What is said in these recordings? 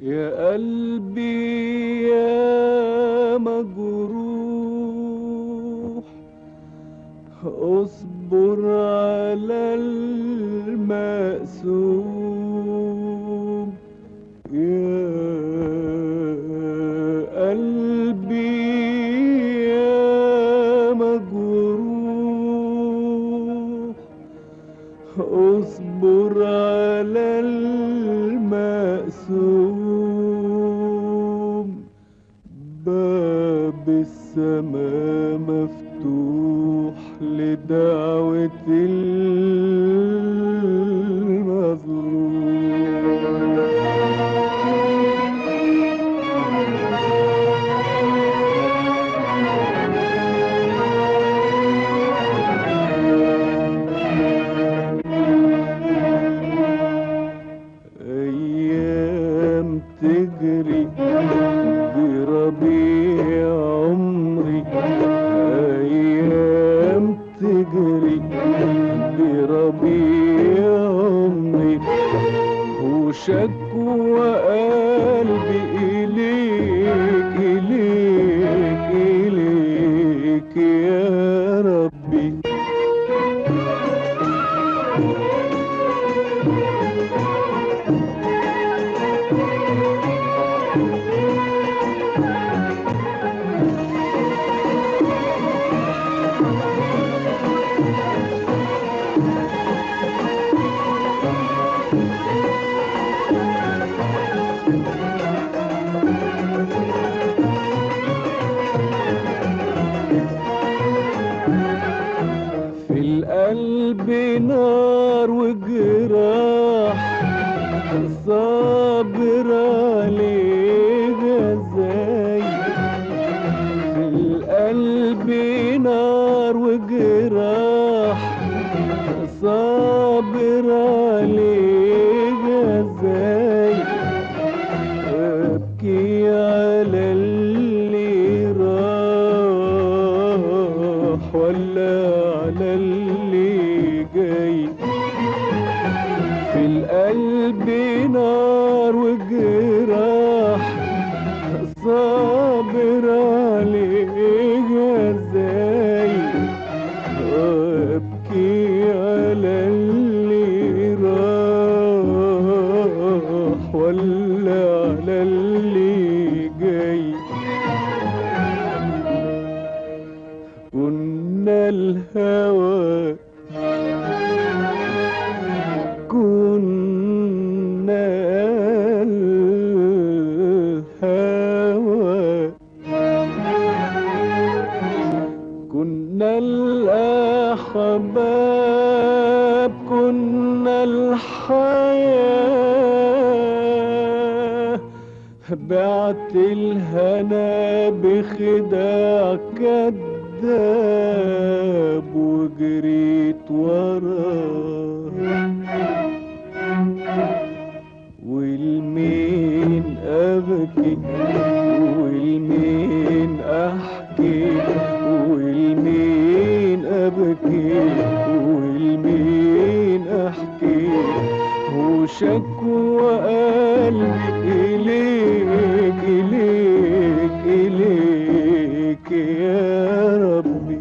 يا قلبي يا مجروح اصبر على المقسوم يا قلبي يا مجروح اصبر على المقسوم باب السماء مفتوح لدعوة المظلوم أيام تجري بربيع عمري أيام تجري بربيع عمري وشكوى قلبي إليك إليك إليك يا ربي في القلب نار وجراح صابر عليها ازاي في القلب نار وجراح صابر عليها ازاي ابكي على اللي راح ولا على اللي جاي في القلب نار وجراح صابر عليها ازاي ابكي على اللي راح ولا على اللي جاي كنا الهوى كنا الهوى كنا الأحباب كنا الحياة بعت الهنا بخداع كذاب وجريت وراه والمين أبكي والمين أحكي والمين أبكي والمين أحكي وشكوى قلبي إليك إليك إليك يا ربي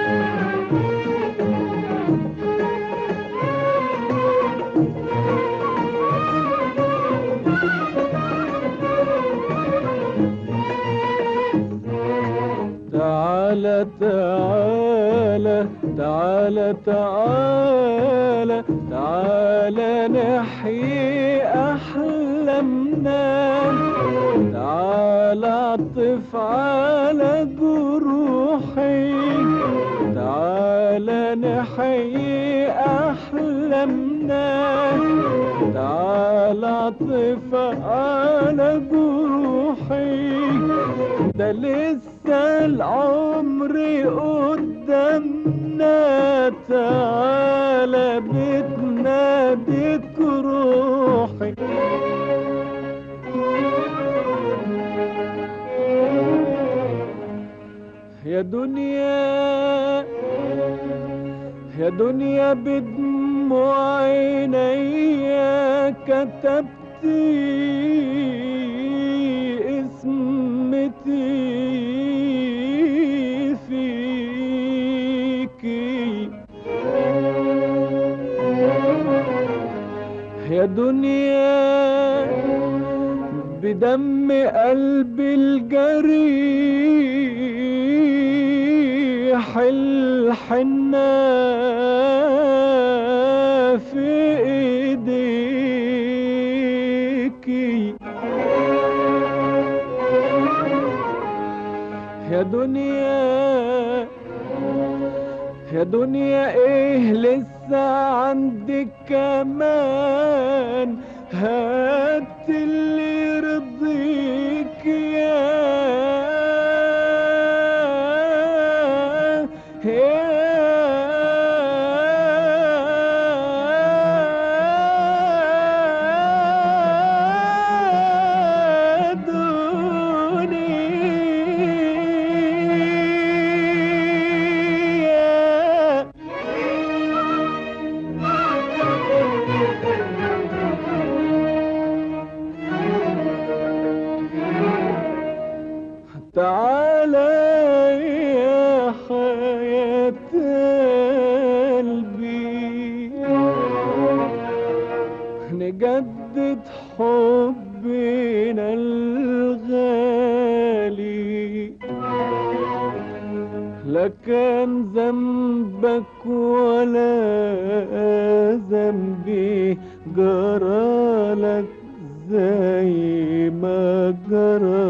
تعالى تعالى تعالى تعالى تعالى نحيي أحلامنا تعالى اعطف على جروحي تعالى نحيي أحلامنا تعالى اعطف على جروحي ده لسه العمر قدامنا تعالى بتناديك روحي يا دنيا يا دنيا بدموع عينيا كتبتي بدم قلبي الجريح الحنة في ايديكي يا دنيا يا دنيا ايه لسه عندك كمان هات اللي يرضيك يا يا دنيا تعالى يا حياة قلبي نجدد حبنا الغالي لا كان ذنبك ولا ذنبي جرالك زي ما جرى